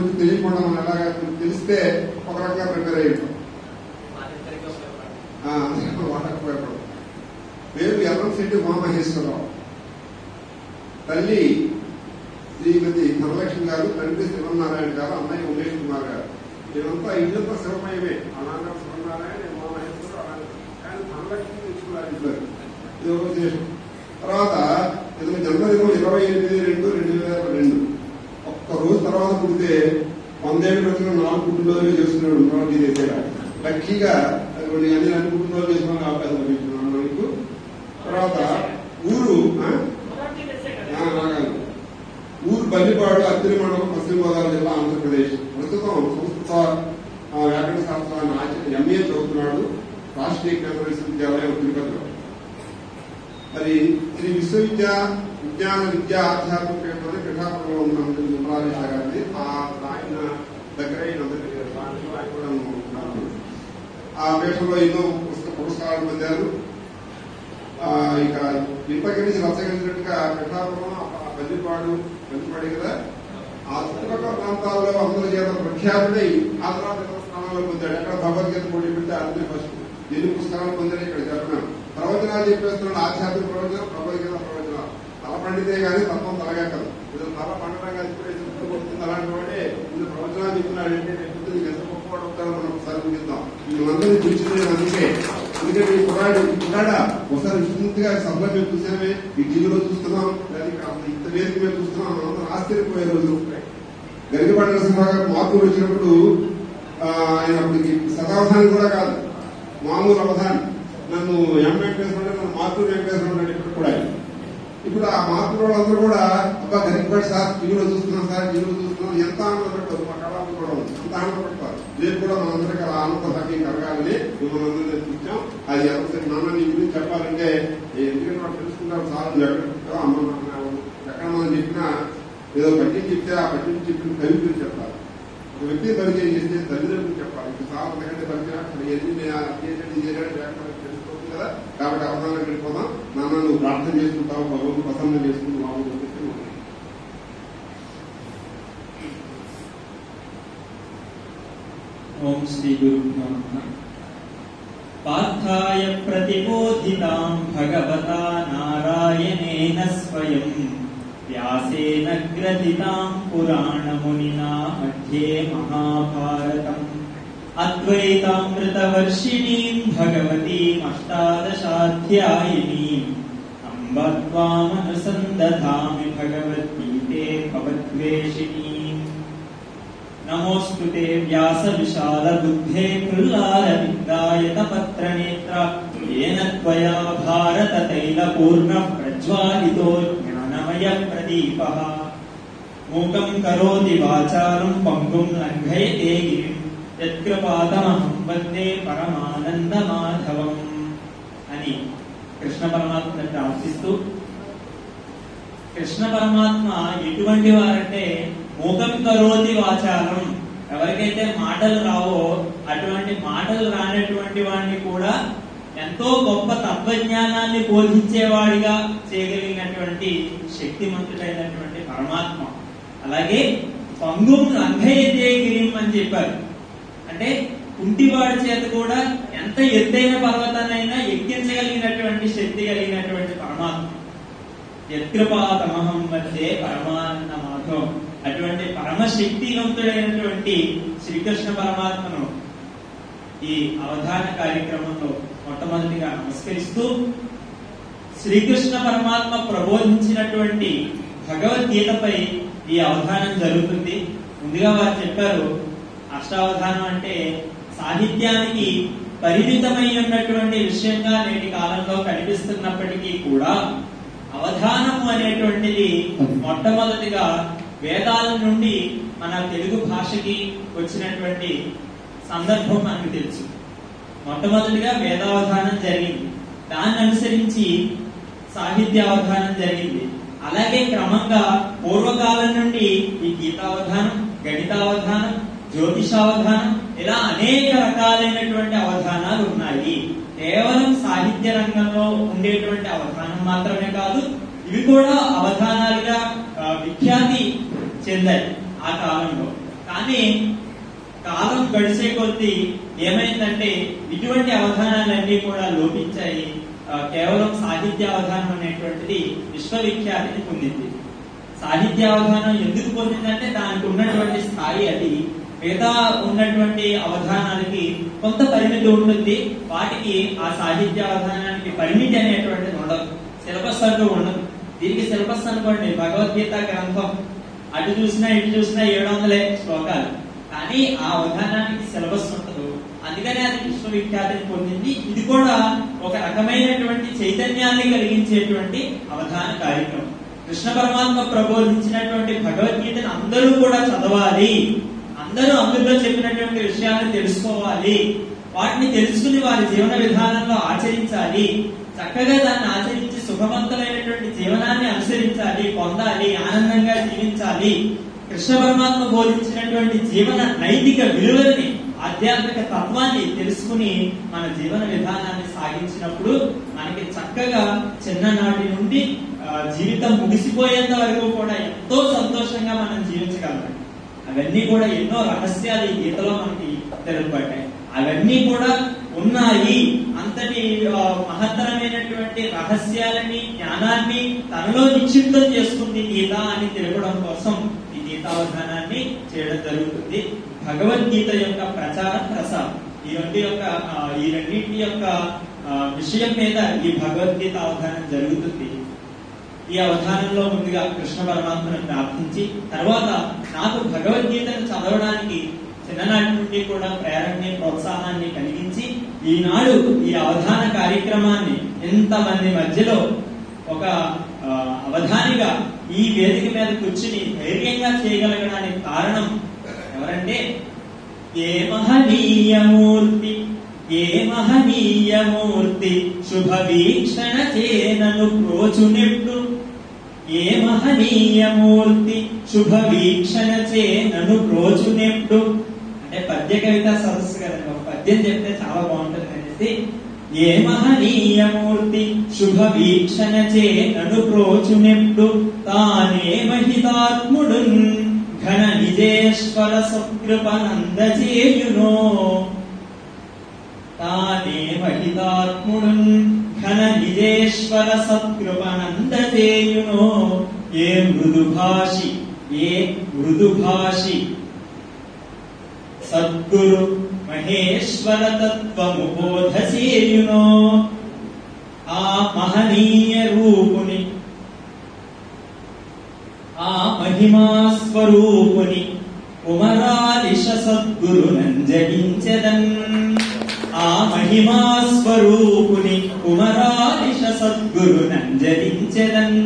గురించి తెలియకుండా మనం ఎలాగా తెలిస్తే ఒక రకంగా ప్రిపేర్ అయ్యాం వాటకు భయపడదు పేరు ఎర్రంశెట్టి ఉమామహేశ్వరరావు తల్లి శ్రీమతి ధనలక్ష్మి గారు తండ్రి శివనారాయణ గారు అన్నయ్య ఉమేష్ కుమార్ గారు వీళ్ళంతా ఇల్లంతా శివమయమే అలాగా శివనారాయణ ఉమామహేశ్వరరావు అలాగే. కానీ ధనలక్ష్మి తెచ్చుకున్నారు ఇద్దరు ఇది ఒక విశేషం తర్వాత ఇతను జన్మదినం ఇరవై ఎనిమిది రెండు రెండు వేల రెండు ఒక్క రోజు తర్వాత పుడితే వందేళ్ళు క్రితం నాలుగు పుట్టినరోజులు చేస్తున్నాడు మొదటి చేసేలా లక్కీగా అది కొన్ని అన్ని అన్ని పుట్టినరోజులు చేసుకుని అవకాశం లభించున్నాను మనకు తర్వాత ఊరు ఆ? ఆ, నాగాలు. ఊరు బల్లిపాడు అత్తిరి మండలం పశ్చిమ గోదావరి జిల్లా ఆంధ్రప్రదేశ్ ప్రస్తుతం సంస్కృత ఆ, వ్యాకరణ శాస్త్రాన్ని ఆచరణ ఎంఏ చదువుతున్నాడు రాష్ట్రీయ కేంద్ర విశ్వవిద్యాలయం తిరుపతిలో మరి శ్రీ విశ్వవిద్య విజ్ఞాన విద్యా ఆధ్యాత్మిక కేంద్రం పిఠాపురంలో ఉన్న విమలాలేశ గారిది ఆ ఆయన దగ్గర ఈయన దగ్గర దాంట్లో ఆయన కూడా ఉన్నారు. ఆ వేషంలో ఎన్నో పుస్తక పురస్కారాలు పొందారు ఆ, ఇక ఇంతకి నుంచి రచ్చగలిగినట్టుగా పిఠాపురం ఆ బల్లిపాడు బల్లిపాడు కదా ఆ చుట్టుపక్కల ప్రాంతాల్లో అందరి చేత ప్రఖ్యాతుడై ఆ తర్వాత ఇతర స్థానాల్లో పొందాడు ఎక్కడ భగవద్గీత పోటీ పెడితే అందులో ఫస్ట్ ఎన్ని పుస్తకాలు పొందాడు ఇక్కడ చెప్పినాం ప్రవచనాలు చెప్పేస్తున్నాడు ఆధ్యాత్మిక ప్రవచనం భగవద్గీత ప్రవచనాలు తల పండితే గానీ తత్వం తలగక్కదు ఇది తల పండడం కాదు ఇప్పుడే చెప్తూ వస్తుంది అలాంటి వాడే ఇది ప్రవచనాలు చెప్తున్నాడు అంటే రేపు నీకు ఎంత గొప్పవాడు అవుతాడో మనం ఒకసారి ఊహిద్దాం వీళ్ళందరినీ పిలిచింది అందుకే ఎందుకంటే ఈ కుర్రాడు ఈ కుర్రాడ ఒకసారి విస్తృతిగా సభలో మేము చూసామే ఈ టీవీలో చూస్తున్నాం లేదా ఇక్కడ అసలు ఇంత వేదిక మీద చూస్తున్నాం మనందరం ఆశ్చర్యపోయే రోజు గరికపాటి నరసింహరావు గారు మార్పులు వచ్చినప్పుడు ఆ, ఆయన అప్పటికి శతావధాని కూడా కాదు మామూలు అవధాని నన్ను ఎం వెంకటేశ్వర నన్ను మార్పులు వెంకటేశ్వర ఉన్నాడు ఇప్పుడు కూడా ఆయన. ఇప్పుడు ఆ మార్పుల వాళ్ళందరూ కూడా అబ్బా గరికపాటి సార్ టీవీలో చూస్తున్నాం సార్ టీవీలో చూస్తున్నాం ఎంత ఆనందపడతారు మా కళాపు కూడా ఉంది అంత ఆనందపడతారు రేపు కూడా మనందరికీ అలా ఆనంద భాగ్యం కలగాలని మిమ్మల్ని అందరినీ చూసాం అది ఎవరిసరి నాన్న నీ గురించి చెప్పాలంటే ఎందుకంటే వాళ్ళు తెలుసుకుంటారు సార్ నువ్వు ఎక్కడ పుట్టావు, అమ్మ నాన్న ఎక్కడ మనం చెప్పినా ఏదో పట్టించి చెప్తే ఆ పట్టించి చెప్పిన కవి గురించి చెప్పాలి ఒక వ్యక్తిని పరిచయం చేస్తే తల్లిదండ్రులు చెప్పాలి ఇప్పుడు సార్ ఎందుకంటే పరిచయం అక్కడ ఎన్ని నేను అది చేసాడు ఇది చేశాడు లేకపోతే తెలుసుకోవచ్చు కదా కాబట్టి అవధానం వెళ్ళిపోదాం నాన్న నువ్వు ప్రార్థన చేసుకుంటావు భగవంతు ప్రసన్నం చేసుకుంటావు అని చెప్పేసి మనం ఓం శ్రీ గురుభ్యో నమః పార్థాయ ప్రతిబోధితాం భగవతా నారాయణేన స్వయం వ్యాసేన గ్రథితాం పురాణమునినా మధ్యే మహాభారతం అద్వైతామృతవర్షిణీం భగవతీం అష్టాదశాధ్యాయినీం అంబ త్వామనుసందధామి భగవద్గీతే భవద్వేషిణీం నమోऽस्तु ते व्यासविशालबुद्धे कृल्लारविन्दायतपत्रनेत्र येन त्वया भारततैलपूर्णः प्रज्वालितो ज्ञानमयप्रदीपः मूकम् करोति वाचालम् पङ्गुम् लङ्घयते गिरिम् యత్కృపాదమహం వందే పరమానందమాధవం అని కృష్ణ పరమాత్మ ప్రార్థిస్తూ కృష్ణ పరమాత్మ ఎటువంటి వారంటే మూకం కరోతి వాచారం ఎవరికైతే మాటలు రావో అటువంటి మాటలు రానటువంటి వాడిని కూడా ఎంతో గొప్ప తత్వజ్ఞానాన్ని బోధించేవాడిగా చేయగలిగినటువంటి శక్తిమంతుడైనటువంటి పరమాత్మ అలాగే పంగుం లంఘయతే గిరిం అని చెప్పారు అంటే కుంటివాడి చేత కూడా ఎంత ఎత్తైన పర్వతాన్నైనా ఎక్కించగలిగినటువంటి శక్తి కలిగినటువంటి పరమాత్మ యత్కృపాతమహం మధ్య పరమానంద మాధవం అటువంటి పరమశక్తివంతుడైనటువంటి శ్రీకృష్ణ పరమాత్మను ఈ అవధాన కార్యక్రమంలో మొట్టమొదటిగా నమస్కరిస్తూ శ్రీకృష్ణ పరమాత్మ ప్రబోధించినటువంటి భగవద్గీతపై ఈ అవధానం జరుగుతుంది ముందుగా వారు చెప్పారు అష్టావధానం అంటే సాహిత్యానికి పరిమితమై ఉన్నటువంటి విషయంగా నేటి కాలంలో కనిపిస్తున్నప్పటికీ కూడా అవధానము అనేటువంటిది మొట్టమొదటిగా వేదాల నుండి మన తెలుగు భాషకి వచ్చినటువంటి సందర్భం మనకు తెలుసు మొట్టమొదటిగా వేదావధానం జరిగింది దాన్ని అనుసరించి సాహిత్యావధానం జరిగింది అలాగే క్రమంగా పూర్వకాలం నుండి ఈ గీతావధానం గణితావధానం జ్యోతిషావధానం ఇలా అనేక రకాలైనటువంటి అవధానాలు ఉన్నాయి కేవలం సాహిత్య రంగంలో ఉండేటువంటి అవధానం మాత్రమే కాదు ఇవి కూడా అవధానాలుగా ఆ, విఖ్యాతి చెందాయి ఆ కాలంలో కానీ కానీ కాలం గడిచే కొద్దీ ఏమైందంటే ఇటువంటి అవధానాలన్నీ కూడా లోపించాయి ఆ, కేవలం సాహిత్య అవధానం అనేటువంటిది విశ్వవిఖ్యాతిని పొందింది సాహిత్య అవధానం ఎందుకు పొందిందంటే దానికి ఉన్నటువంటి స్థాయి అది మిగతా ఉన్నటువంటి అవధానాలకి కొంత పరిమితి ఉంటుంది వాటికి ఆ సాహిత్య అవధానానికి పరిమితి అనేటువంటిది ఉండదు సిలబస్ అంటూ ఉండదు దీనికి సిలబస్ అనుకోండి భగవద్గీత గ్రంథం అటు చూసినా ఇటు చూసినా ఏడు వందలే శ్లోకాలు కానీ ఆ అవధానానికి సిలబస్ ఉండదు అందుకనే అది విశ్వవిఖ్యాతిని పొందింది ఇది కూడా ఒక రకమైనటువంటి చైతన్యాన్ని కలిగించేటువంటి అవధాన కార్యక్రమం కృష్ణ పరమాత్మ ప్రబోధించినటువంటి భగవద్గీతను అందరూ కూడా చదవాలి అందరూ అందులో చెప్పినటువంటి విషయాలను తెలుసుకోవాలి వాటిని తెలుసుకుని వారి జీవన విధానంలో ఆచరించాలి చక్కగా దాన్ని ఆచరించి సుఖవంతమైనటువంటి జీవనాన్ని అనుసరించాలి పొందాలి ఆనందంగా జీవించాలి కృష్ణ పరమాత్మ బోధించినటువంటి జీవన నైతిక విలువల్ని ఆధ్యాత్మిక తత్వాన్ని తెలుసుకుని మన జీవన విధానాన్ని సాగించినప్పుడు మనకి చక్కగా చిన్ననాటి నుండి ఆ, జీవితం ముగిసిపోయేంత వరకు కూడా ఎంతో సంతోషంగా మనం జీవించగలం అవన్నీ కూడా ఎన్నో రహస్యాలు ఈ గీతలో మనకి తెలుపబడ్డాయి అవన్నీ కూడా ఉన్నాయి అంతటి ఆ, మహత్తరమైనటువంటి రహస్యాలని జ్ఞానాన్ని తనలో నిక్షిప్తం చేసుకుంది గీత అని తెలపడం కోసం ఈ గీతావధానాన్ని చేయడం జరుగుతుంది భగవద్గీత యొక్క ప్రచార ప్రసారం ఈ రెండు యొక్క ఆ, ఈ రెండింటి యొక్క ఆ, విషయం మీద ఈ భగవద్గీత అవధానం జరుగుతుంది ఈ అవధానంలో ముందుగా కృష్ణ పరమాత్మను ప్రార్థించి తర్వాత నాకు భగవద్గీతను చదవడానికి చిన్ననాటి నుండి కూడా ప్రేరణని ప్రోత్సాహాన్ని కలిగించి ఈనాడు ఈ అవధాన కార్యక్రమాన్ని ఎంతమంది మధ్యలో ఒక ఆ, అవధానిగా ఈ వేదిక మీద కూర్చుని ధైర్యంగా చేయగలగడానికి కారణం ఎవరంటే ఏ మహనీయమూర్తి ఏ మహనీయమూర్తి శుభ వీక్షణ చేనను ప్రోచునెట్టు ఏ మహనీయమూర్తి శుభ వీక్షణ చేనను ప్రోచునెట్టు అంటే పద్య కవిత సదస్సు కదండి ఒక పద్యం చెప్తే చాలా బాగుంటుంది అనేసి ఏ మహనీయమూర్తి శుభ వీక్షణ చే నను ప్రోచునెప్పుడు తానే మహితాత్ముడు ఘన నిజేశ్వర సకృపనందచేయునో తానే మహితాత్ముడు ఘన నిజేశ్వర సత్కృపనందచేయునో ఏ మృదుభాషి ఏ మృదుభాషి సద్గురు మహేశ్వర తత్వము బోధసేయునో ఆ మహనీయ రూపుని ఆ మహిమా స్వరూపుని కుమరాలిష సద్గురు నంజడించదన్ ఆ మహిమా స్వరూపుని కుమరాలిష సద్గురు నంజడించదన్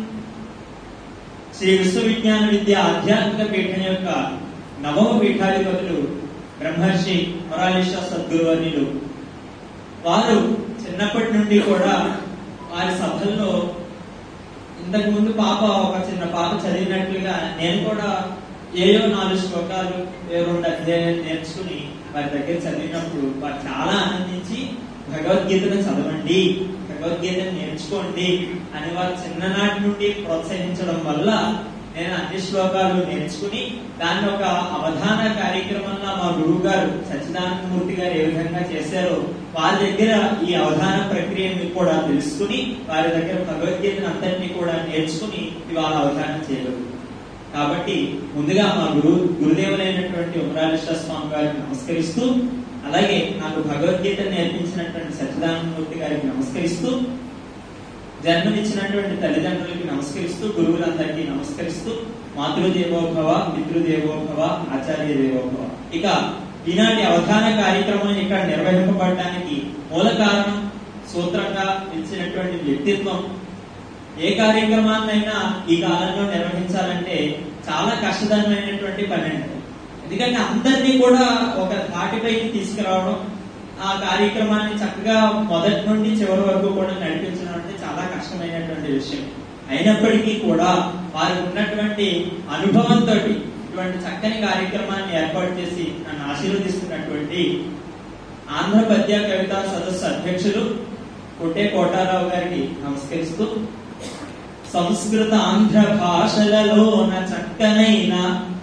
శ్రీ విశ్వవిజ్ఞాన విద్య ఆధ్యాత్మిక పీఠం యొక్క నవమ పీఠాధిపతులు బ్రహ్మర్షి మొరాలిష సద్గురువర్యులు వారు చిన్నప్పటి నుండి కూడా వారి సభల్లో ఇంతకు ముందు పాప ఒక చిన్న పాప చదివినట్లుగా నేను కూడా ఏయో నాలుగు శ్లోకాలు ఏ రెండు అధ్యాయాలు నేర్చుకుని వారి దగ్గర చదివినప్పుడు వారు చాలా ఆనందించి భగవద్గీతను చదవండి భగవద్గీతను నేర్చుకోండి అని వారు చిన్ననాటి నుండి ప్రోత్సహించడం వల్ల నేను అన్ని శ్లోకాలు నేర్చుకుని దాన్ని ఒక అవధాన కార్యక్రమంలో మా గురువు గారు సచ్చిదానందమూర్తి గారు ఏ విధంగా చేశారో వారి దగ్గర ఈ అవధాన ప్రక్రియని కూడా తెలుసుకుని వారి దగ్గర భగవద్గీతను అంతటినీ కూడా నేర్చుకుని ఇవాళ అవధానం చేయగలరు కాబట్టి ముందుగా మా గురు గురుదేవులైనటువంటి ఉమరాలిష్ట స్వామి గారికి నమస్కరిస్తూ అలాగే నాకు భగవద్గీత నేర్పించినటువంటి సచ్చిదానందమూర్తి గారికి నమస్కరిస్తూ జన్మనిచ్చినటువంటి తల్లిదండ్రులకి నమస్కరిస్తూ గురువులందరికీ నమస్కరిస్తూ మాతృదేవోభవ పితృదేవోభవ ఆచార్య దేవోభవ ఇక ఈనాటి అవధాన కార్యక్రమం ఇక్కడ నిర్వహింపబడటానికి మూల కారణం సూత్రంగా ఇచ్చినటువంటి వ్యక్తిత్వం ఏ కార్యక్రమాన్నైనా ఈ కాలంలో నిర్వహించాలంటే చాలా కష్టతరమైనటువంటి పని అండి ఎందుకంటే అందరినీ కూడా ఒక తాటిపైకి తీసుకురావడం ఆ కార్యక్రమాన్ని చక్కగా మొదటి నుండి చివరి వరకు కూడా నడిపించడం అంటే చాలా కష్టమైనటువంటి విషయం అయినప్పటికీ కూడా వారికి ఉన్నటువంటి అనుభవంతో ఇటువంటి చక్కని కార్యక్రమాన్ని ఏర్పాటు చేసి నన్ను ఆశీర్వదిస్తున్నటువంటి ఆంధ్ర పద్య కవితా సదస్సు అధ్యక్షులు కొట్టే కోటారావు గారికి నమస్కరిస్తూ సంస్కృత ఆంధ్ర భాషలలోన చక్కనైన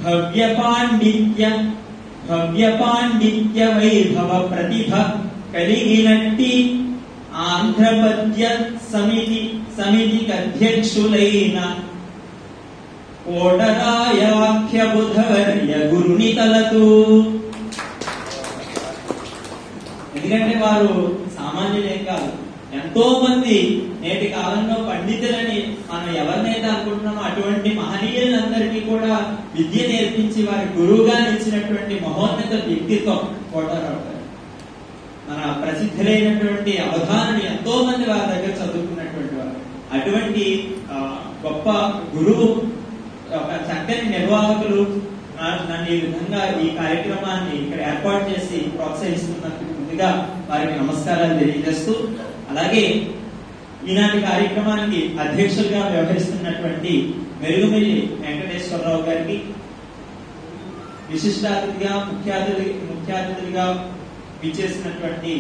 భవ్య పాండిత్య భవ్య పాండిత్య వైభవ ప్రతిభ కలిగినట్టి ఆంధ్రపద్య సమితి సమితికి అధ్యక్షులైన కోటరాయాఖ్య బుధవర్య గురుని తలతూ ఎందుకంటే వారు సామాన్యులేం కాదు ఎంతో మంది నేటి కాలంలో పండితులని మనం ఎవరినైతే అనుకుంటున్నామో అటువంటి మహనీయులందరికీ కూడా విద్య నేర్పించి వారి గురువుగా నిలిచినటువంటి మహోన్నత వ్యక్తిత్వం కోటారావు గారు మన ప్రసిద్ధులైనటువంటి అవధానులు ఎంతో మంది వారి దగ్గర చదువుకున్నటువంటి వారు అటువంటి ఆ, గొప్ప గురువు ఒక చక్కని నిర్వాహకులు నా- నన్ను ఈ విధంగా ఈ కార్యక్రమాన్ని ఇక్కడ ఏర్పాటు చేసి ప్రోత్సహిస్తున్నందుకు ముందుగా వారికి నమస్కారాలు తెలియజేస్తూ అలాగే ఈనాటి కార్యక్రమానికి అధ్యక్షులుగా వ్యవహరిస్తున్నటువంటి మెరుగుమిల్లి వెంకటేశ్వరరావు గారికి విశిష్ట అతిథిగా ముఖ్య అతిథి ముఖ్య అతిథులుగా విచ్చేసినటువంటి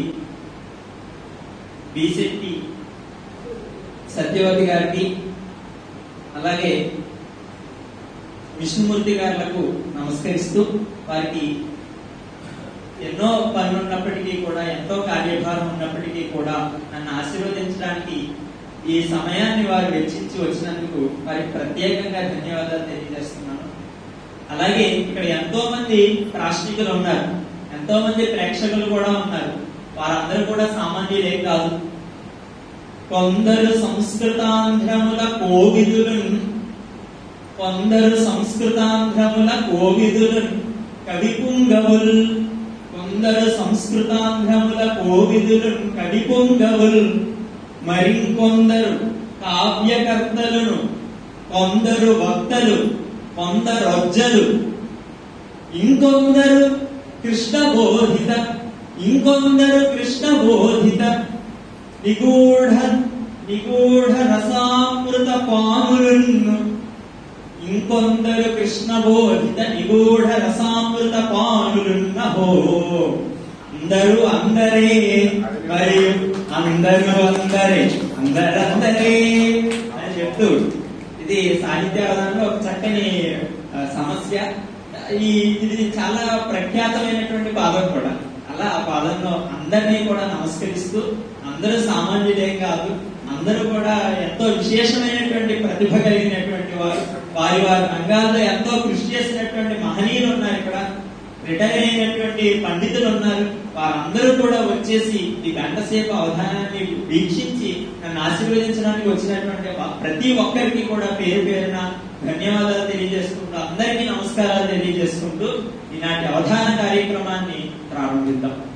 బిశెట్టి సత్యవతి గారికి అలాగే విష్ణుమూర్తి గారులకు నమస్కరిస్తూ వారికి ఎన్నో పనులు ఉన్నప్పటికీ కూడా ఎంతో కార్యభారం ఉన్నప్పటికీ కూడా నన్ను ఆశీర్వదించడానికి ఈ సమయాన్ని వారు వెచ్చించి వచ్చినందుకు వారికి ప్రత్యేకంగా ధన్యవాదాలు తెలియజేస్తున్నాను అలాగే ఇక్కడ ఎంతో మంది ప్రాశ్నికులు ఉన్నారు ఎంతో మంది ప్రేక్షకులు కూడా ఉన్నారు వారందరూ కూడా సామాన్యులే కాదు కొందరు సంస్కృతాంధ్రముల కోవిదులను కొందరు సంస్కృతాంధ్రముల కోవిదులను కవి పుంగవుల్ కొందరు సంస్కృతాంధ్రముల కోవిదులను కవి పుంగవుల్ మరింకొందరు కావ్యకర్తలను కొందరు వక్తలు కొందరొజ్జలు ఇంకొందరు కృష్ణ బోధిత ఇంకొందరు కృష్ణ బోధిత నిగూఢ నిగూఢ రసామృత పాములను ఇంకొందరు కృష్ణ బోధిత నిగూఢ రసామృత పాములున్నహో అందరూ అందరే మరియు అందరూ అందరే అందరందరే అని చెప్తూ ఇది సాహిత్యావధానంలో ఒక చక్కని ఆ, సమస్య ఈ ఇది చాలా ప్రఖ్యాతమైనటువంటి పాదం కూడా అలా ఆ పాదంలో అందరినీ కూడా నమస్కరిస్తూ అందరూ సామాన్యులేం కాదు అందరూ కూడా ఎంతో విశేషమైనటువంటి ప్రతిభ కలిగినటువంటి వారు వారి వారి రంగాల్లో ఎంతో కృషి చేసినటువంటి మహనీయులు ఉన్నారు ఇక్కడ రిటైర్ అయినటువంటి పండితులు ఉన్నారు వారందరూ కూడా వచ్చేసి ఈ గంట సేపు అవధానాన్ని వీక్షించి నన్ను ఆశీర్వదించడానికి వచ్చినటువంటి వా- ప్రతి ఒక్కరికి కూడా పేరు పేరున ధన్యవాదాలు తెలియజేసుకుంటూ అందరికీ నమస్కారాలు తెలియజేసుకుంటూ ఈనాటి అవధాన కార్యక్రమాన్ని ప్రారంభిద్దాం